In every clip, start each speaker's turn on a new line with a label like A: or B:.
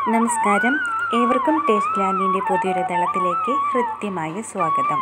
A: നമസ്കാരം ഏവർക്കും ടേസ്റ്റ് ലാൻഡിൻ്റെ പുതിയൊരു തളത്തിലേക്ക് ഹൃദ്യമായ സ്വാഗതം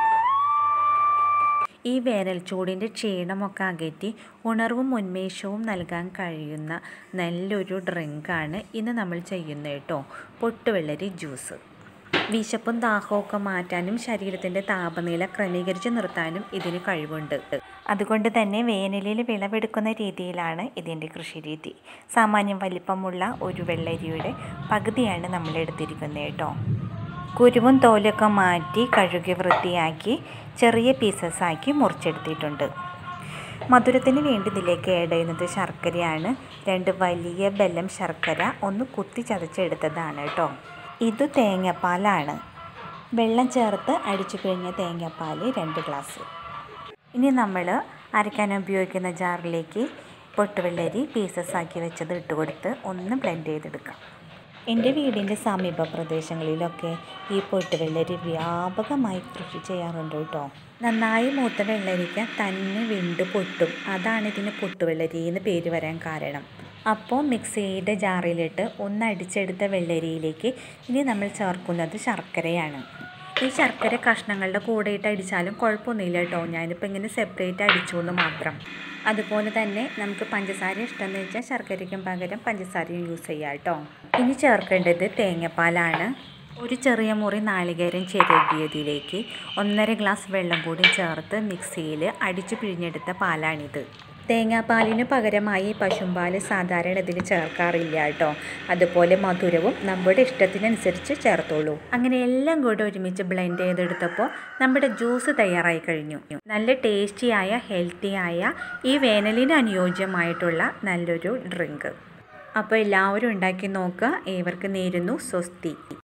A: ഈ വേനൽ ചൂടിൻ്റെ ക്ഷീണമൊക്കെ അകറ്റി ഉണർവും ഉന്മേഷവും നൽകാൻ കഴിയുന്ന നല്ലൊരു ഡ്രിങ്കാണ് ഇന്ന് നമ്മൾ ചെയ്യുന്നത് കേട്ടോ പൊട്ടുവെള്ളരി ജ്യൂസ് വിശപ്പും ദാഹമൊക്കെ മാറ്റാനും ശരീരത്തിൻ്റെ താപനില ക്രമീകരിച്ച് നിർത്താനും ഇതിന് കഴിവുണ്ട് അതുകൊണ്ട് തന്നെ വേനലിൽ വിളവെടുക്കുന്ന രീതിയിലാണ് ഇതിൻ്റെ കൃഷിരീതി സാമാന്യം വലിപ്പമുള്ള ഒരു വെള്ളരിയുടെ പകുതിയാണ് നമ്മൾ എടുത്തിരിക്കുന്നത് കേട്ടോ കുരുവും തോലൊക്കെ മാറ്റി കഴുകി വൃത്തിയാക്കി ചെറിയ പീസസ് ആക്കി മുറിച്ചെടുത്തിട്ടുണ്ട് മധുരത്തിന് വേണ്ടി ഇതിലേക്ക് ആഡ് ചെയ്യുന്നത് ശർക്കരയാണ് രണ്ട് വലിയ ബെല്ലം ശർക്കര ഒന്ന് കുത്തി ചതച്ചെടുത്തതാണ് കേട്ടോ ഇത് തേങ്ങാപ്പാലാണ് വെള്ളം ചേർത്ത് അടിച്ചു പിഴിഞ്ഞ തേങ്ങാപ്പാൽ രണ്ട് ഗ്ലാസ് ഇനി നമ്മൾ അരയ്ക്കാൻ ഉപയോഗിക്കുന്ന ജാറിലേക്ക് പൊട്ടുവെള്ളരി പീസസ് ആക്കി വെച്ചത് ഇട്ട് കൊടുത്ത് ഒന്ന് ബ്ലെൻഡ് ചെയ്തെടുക്കാം എൻ്റെ വീടിൻ്റെ സമീപ പ്രദേശങ്ങളിലൊക്കെ ഈ പൊട്ടുവെള്ളരി വ്യാപകമായി കൃഷി ചെയ്യാറുണ്ട് കേട്ടോ നന്നായി മൂത്ത വെള്ളരിക്ക തന്നെ വിണ്ട് പൊട്ടും അതാണ് ഇതിന് പൊട്ടുവെള്ളരി എന്ന് പേര് വരാൻ കാരണം അപ്പോൾ മിക്സിയുടെ ജാറിലിട്ട് ഒന്ന് അടിച്ചെടുത്ത വെള്ളരിയിലേക്ക് ഇനി നമ്മൾ ചേർക്കുന്നത് ശർക്കരയാണ് ഈ ശർക്കര കഷ്ണങ്ങളുടെ കൂടെ ഇട്ട് അടിച്ചാലും കുഴപ്പമൊന്നുമില്ല കേട്ടോ ഞാനിപ്പോൾ ഇങ്ങനെ സെപ്പറേറ്റ് അടിച്ചു എന്ന് മാത്രം അതുപോലെ തന്നെ നമുക്ക് പഞ്ചസാര ഇഷ്ടമെന്ന് വെച്ചാൽ ശർക്കരയ്ക്കും പകരം പഞ്ചസാരയും യൂസ് ചെയ്യാം കേട്ടോ ഇനി ചേർക്കേണ്ടത് തേങ്ങാപ്പാലാണ് ഒരു ചെറിയ മുറി നാളികേരം ചിരകിയതിലേക്ക് ഒന്നര ഗ്ലാസ് വെള്ളം കൂടി ചേർത്ത് മിക്സിയിൽ അടിച്ചു പിഴിഞ്ഞെടുത്ത പാലാണിത് തേങ്ങാപ്പാലിന് പകരമായി പശുമ്പാൽ സാധാരണ ഇതിൽ ചേർക്കാറില്ല കേട്ടോ അതുപോലെ മധുരവും നമ്മുടെ ഇഷ്ടത്തിനനുസരിച്ച് ചേർത്തോളൂ അങ്ങനെ എല്ലാം കൂടെ ഒരുമിച്ച് ബ്ലെൻഡ് ചെയ്തെടുത്തപ്പോൾ നമ്മുടെ ജ്യൂസ് തയ്യാറായി കഴിഞ്ഞു നല്ല ടേസ്റ്റിയായ ഹെൽത്തിയായ ഈ വേനലിന് അനുയോജ്യമായിട്ടുള്ള നല്ലൊരു ഡ്രിങ്ക് അപ്പോൾ എല്ലാവരും ഉണ്ടാക്കി നോക്കുക ഏവർക്ക് നേരുന്നു സ്വസ്തി